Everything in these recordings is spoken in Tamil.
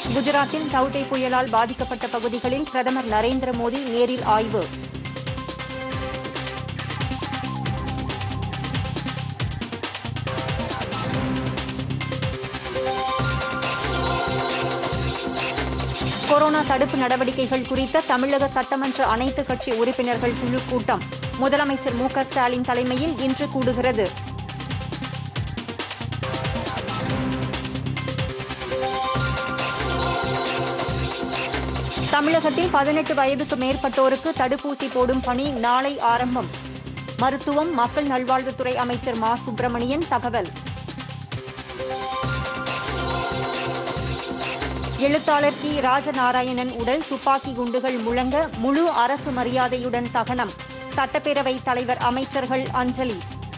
குஜராத்தில் டவுதே புயலால் பாதிக்கப்பட்ட பகுதிகளில் பிரதமர் நரேந்திர மோடி நேரில் ஆய்வு கொரோனா தடுப்பு நடவடிக்கைகள் குறித்த தமிழக சட்டமன்ற அனைத்து கட்சி உறுப்பினர்கள் குழு கூட்டம் முதலமைச்சர் மு க ஸ்டாலின் தலைமையில் இன்று கூடுகிறது தமிழகத்தில் பதினெட்டு வயதுக்கு மேற்பட்டோருக்கு தடுப்பூசி போடும் பணி நாளை ஆரம்பம் மருத்துவம் மக்கள் நல்வாழ்வுத்துறை அமைச்சர் மா சுப்பிரமணியன் தகவல் எழுத்தாளர் கி ராஜநாராயணன் உடல் துப்பாக்கி குண்டுகள் முழங்க முழு அரசு மரியாதையுடன் தகனம் சட்டப்பேரவை தலைவர் அமைச்சர்கள் அஞ்சலி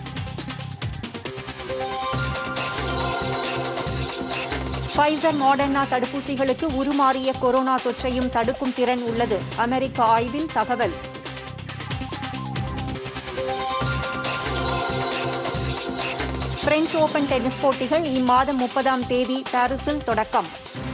ஃபைசர் மாடர்னா தடுப்பூசிகளுக்கு உருமாறிய கொரோனா தொற்றையும் தடுக்கும் திறன் உள்ளது அமெரிக்க ஆய்வில் தகவல் பிரெஞ்ச் ஓபன் டென்னிஸ் போட்டிகள் இம்மாதம் முப்பதாம் தேதி பாரிஸில் தொடக்கம்